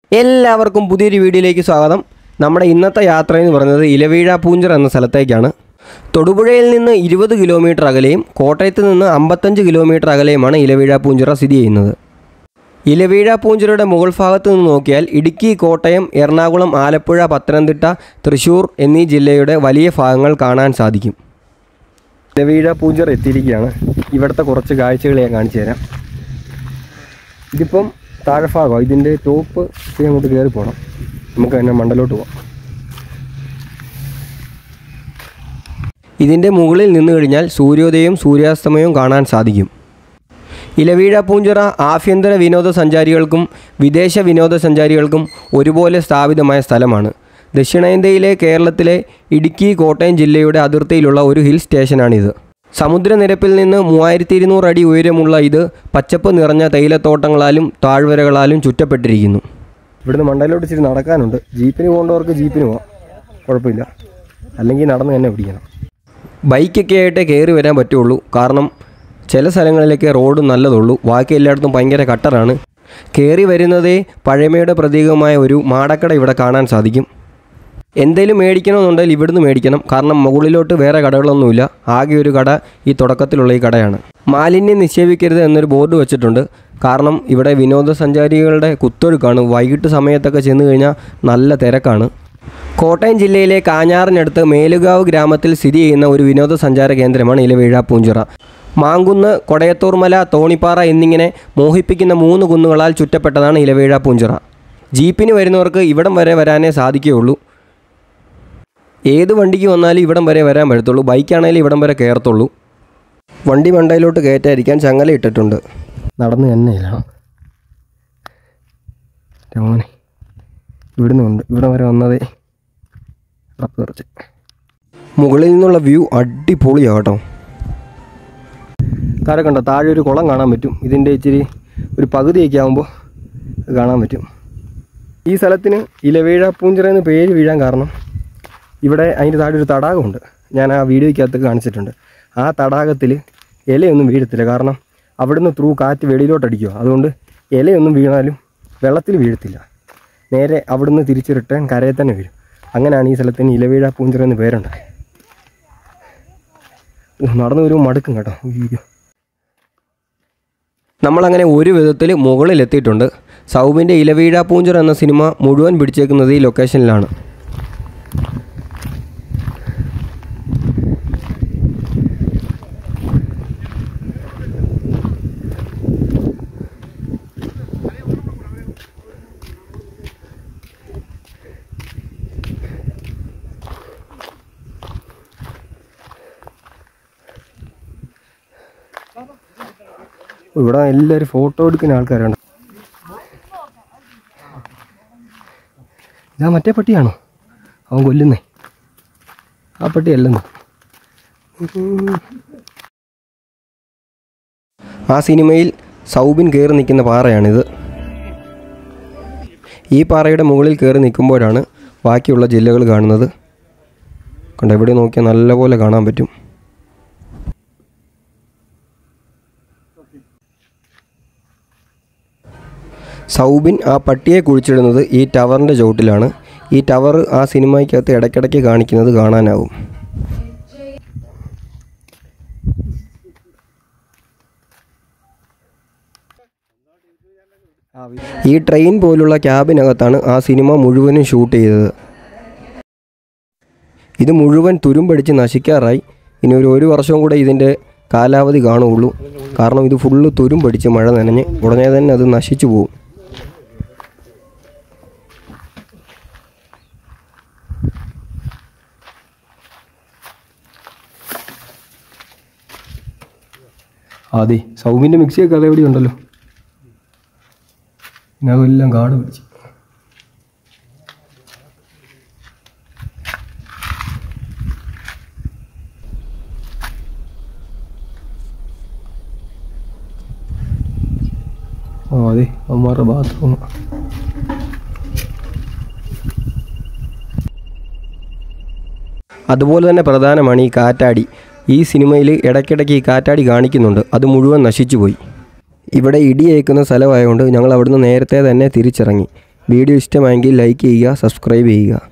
എല്ലാവർക്കും പുതിയൊരു വീഡിയോയിലേക്ക് സ്വാഗതം നമ്മുടെ ഇന്നത്തെ യാത്ര എന്ന് പറയുന്നത് ഇലവീഴ പൂഞ്ചർ എന്ന സ്ഥലത്തേക്കാണ് തൊടുപുഴയിൽ നിന്ന് ഇരുപത് കിലോമീറ്റർ അകലെയും കോട്ടയത്ത് നിന്ന് അമ്പത്തഞ്ച് കിലോമീറ്റർ അകലെയുമാണ് ഇലവീഴ പൂഞ്ചിറ സ്ഥിതി ചെയ്യുന്നത് ഇലവീഴ പൂഞ്ചിറയുടെ മുകൾ ഭാഗത്ത് നിന്ന് നോക്കിയാൽ ഇടുക്കി കോട്ടയം എറണാകുളം ആലപ്പുഴ പത്തനംതിട്ട തൃശ്ശൂർ എന്നീ ജില്ലയുടെ വലിയ ഭാഗങ്ങൾ കാണാൻ സാധിക്കും ഇലവീഴ പൂഞ്ചിറ എത്തിയിരിക്കുകയാണ് ഇവിടുത്തെ കുറച്ച് കാഴ്ചകൾ ഞാൻ കാണിച്ചു തരാം ഇതിപ്പം താഴെഭാഗമാണ് ഇതിൻ്റെ ടോപ്പ് ഇത്തിരി അങ്ങോട്ട് കയറി പോകണം നമുക്ക് തന്നെ മണ്ടലോട്ട് പോകാം ഇതിൻ്റെ മുകളിൽ നിന്ന് കഴിഞ്ഞാൽ സൂര്യോദയവും സൂര്യാസ്തമയവും കാണാൻ സാധിക്കും ഇലവീഴ പൂഞ്ചിറ ആഭ്യന്തര വിനോദസഞ്ചാരികൾക്കും വിദേശ വിനോദസഞ്ചാരികൾക്കും ഒരുപോലെ സ്ഥാപിതമായ സ്ഥലമാണ് ദക്ഷിണേന്ത്യയിലെ കേരളത്തിലെ ഇടുക്കി കോട്ടയം ജില്ലയുടെ അതിർത്തിയിലുള്ള ഒരു ഹിൽ സ്റ്റേഷനാണിത് സമുദ്രനിരപ്പിൽ നിന്ന് മൂവായിരത്തി ഇരുന്നൂറ് അടി ഉയരമുള്ള ഇത് പച്ചപ്പ് നിറഞ്ഞ തേയിലത്തോട്ടങ്ങളാലും താഴ്വരകളാലും ചുറ്റപ്പെട്ടിരിക്കുന്നു ഇവിടുന്ന് മണ്ടയിലോട്ട് ഇച്ചിരി നടക്കാനുണ്ട് ജീപ്പിന് പോകേണ്ടവർക്ക് ജീപ്പിന് പോകാം കുഴപ്പമില്ല അല്ലെങ്കിൽ നടന്ന് തന്നെ പിടിക്കണം ബൈക്കൊക്കെ ആയിട്ടേ കയറി വരാൻ പറ്റുള്ളൂ കാരണം ചില സ്ഥലങ്ങളിലൊക്കെ റോഡ് നല്ലതുള്ളൂ ബാക്കി എല്ലായിടത്തും ഭയങ്കര കട്ടറാണ് കയറി വരുന്നതേ പഴമയുടെ പ്രതീകമായ ഒരു മാടക്കട ഇവിടെ കാണാൻ സാധിക്കും എന്തേലും മേടിക്കണമെന്നുണ്ടെങ്കിൽ ഇവിടുന്ന് മേടിക്കണം കാരണം മുകളിലോട്ട് വേറെ കടകളൊന്നുമില്ല ആകെ ഒരു കട ഈ തുടക്കത്തിലുള്ള ഈ കടയാണ് മാലിന്യം നിക്ഷേപിക്കരുത് എന്നൊരു ബോർഡ് വെച്ചിട്ടുണ്ട് കാരണം ഇവിടെ വിനോദസഞ്ചാരികളുടെ കുത്തൊഴുക്കാണ് വൈകിട്ട് സമയത്തൊക്കെ ചെന്ന് കഴിഞ്ഞാൽ നല്ല തിരക്കാണ് കോട്ടയം ജില്ലയിലെ കാഞ്ഞാറിനടുത്ത് മേലുകാവ് ഗ്രാമത്തിൽ സ്ഥിതി ചെയ്യുന്ന ഒരു വിനോദസഞ്ചാര കേന്ദ്രമാണ് ഇലവീഴ പൂഞ്ചിറ മാങ്കുന്ന് കൊടയത്തൂർമല തോണിപ്പാറ എന്നിങ്ങനെ മോഹിപ്പിക്കുന്ന മൂന്ന് കുന്നുകളാൽ ചുറ്റപ്പെട്ടതാണ് ഇലവീഴ പൂഞ്ചിറ ജീപ്പിന് വരുന്നവർക്ക് ഇവിടം വരെ വരാനേ സാധിക്കുകയുള്ളൂ ഏത് വണ്ടിക്ക് വന്നാലും ഇവിടം വരെ വരാൻ പറ്റത്തുള്ളൂ ബൈക്കാണെങ്കിലും ഇവിടം വരെ കയറത്തുള്ളൂ വണ്ടി മണ്ടയിലോട്ട് കയറ്റാതിരിക്കാൻ ചങ്ങല ഇട്ടിട്ടുണ്ട് നടന്ന് തന്നെയില്ല മോനെ ഇവിടുന്ന് ഉണ്ട് ഇവിടം വരെ വന്നതേ ഉറപ്പ് തെറിച്ച് മുകളിൽ നിന്നുള്ള വ്യൂ അടിപൊളിയാണ് കേട്ടോ താഴെ കണ്ടോ താഴെ ഒരു കുളം കാണാൻ പറ്റും ഇതിൻ്റെ ഇച്ചിരി ഒരു പകുതിയൊക്കെ ആകുമ്പോൾ കാണാൻ പറ്റും ഈ സ്ഥലത്തിന് ഇലവീഴ പൂഞ്ചിറ എന്ന് പേര് വീഴാൻ കാരണം ഇവിടെ അതിൻ്റെ താഴെ ഒരു തടാകമുണ്ട് ഞാൻ ആ വീഡിയോയ്ക്കകത്ത് കാണിച്ചിട്ടുണ്ട് ആ തടാകത്തിൽ ഇലയൊന്നും വീഴത്തില്ല കാരണം അവിടുന്ന് ത്രൂ കാറ്റ് വെളിയിലോട്ട് അടിക്കുക അതുകൊണ്ട് ഇലയൊന്നും വീണാലും വെള്ളത്തിൽ വീഴത്തില്ല നേരെ അവിടുന്ന് തിരിച്ച് റിട്ടേൺ കരയിൽ തന്നെ വീഴും അങ്ങനെയാണ് ഈ സ്ഥലത്തിന് ഇലവീഴ പൂഞ്ചിറ എന്ന് പേരുണ്ടായത് ഓ, നടന്നു വരുമ്പോൾ മടുക്കും കേട്ടോ അയ്യോ നമ്മളങ്ങനെ ഒരു വിധത്തിൽ മുകളിലെത്തിയിട്ടുണ്ട് സൗബിൻ്റെ ഇലവീഴ പൂഞ്ചർ എന്ന സിനിമ മുഴുവൻ പിടിച്ചേക്കുന്നത് ഈ ലൊക്കേഷനിലാണ് ഇവിടെ എല്ലാവരും ഫോട്ടോ എടുക്കുന്ന ആൾക്കാരാണ് ഇതാ മറ്റേ പട്ടിയാണോ അവൻ കൊല്ലുന്നേ ആ പട്ടി അല്ലെന്ന് ആ സിനിമയിൽ സൗബിൻ കയറി നിൽക്കുന്ന പാറയാണിത് ഈ പാറയുടെ മുകളിൽ കയറി നിൽക്കുമ്പോഴാണ് ബാക്കിയുള്ള ജില്ലകൾ കാണുന്നത് കണ്ട എവിടെ നോക്കിയാൽ നല്ലപോലെ കാണാൻ പറ്റും സൗബിൻ ആ പട്ടിയെ കുഴിച്ചിടുന്നത് ഈ ടവറിൻ്റെ ചുവട്ടിലാണ് ഈ ടവർ ആ സിനിമയ്ക്കകത്ത് ഇടയ്ക്കിടയ്ക്ക് കാണിക്കുന്നത് കാണാനാവും ഈ ട്രെയിൻ പോലുള്ള ക്യാബിനകത്താണ് ആ സിനിമ മുഴുവനും ഷൂട്ട് ചെയ്തത് ഇത് മുഴുവൻ തുരുമ്പടിച്ച് നശിക്കാറായി ഇനി ഒരു ഒരു വർഷവും കൂടെ ഇതിൻ്റെ കാലാവധി കാണുകയുള്ളൂ കാരണം ഇത് ഫുള്ള് തുരുമ്പടിച്ച് മഴ നനഞ്ഞ് ഉടനെ തന്നെ അത് നശിച്ചു പോകും അതെ സൗമിൻ്റെ മിക്സിയൊക്കെ അതേപടി ഉണ്ടല്ലോ പിന്നെ അതെല്ലാം കാട് പിടിച്ച് ആ അതെ അവന്മാരുടെ ബാത്റൂം അതുപോലെ തന്നെ പ്രധാനമാണ് ഈ കാറ്റാടി ഈ സിനിമയിൽ ഇടയ്ക്കിടയ്ക്ക് ഈ കാറ്റാടി കാണിക്കുന്നുണ്ട് അത് മുഴുവൻ നശിച്ചുപോയി ഇവിടെ ഇടിയേക്കുന്ന സ്ഥലമായതുകൊണ്ട് ഞങ്ങൾ അവിടുന്ന് നേരത്തെ തന്നെ തിരിച്ചിറങ്ങി വീഡിയോ ഇഷ്ടമായെങ്കിൽ ലൈക്ക് ചെയ്യുക സബ്സ്ക്രൈബ് ചെയ്യുക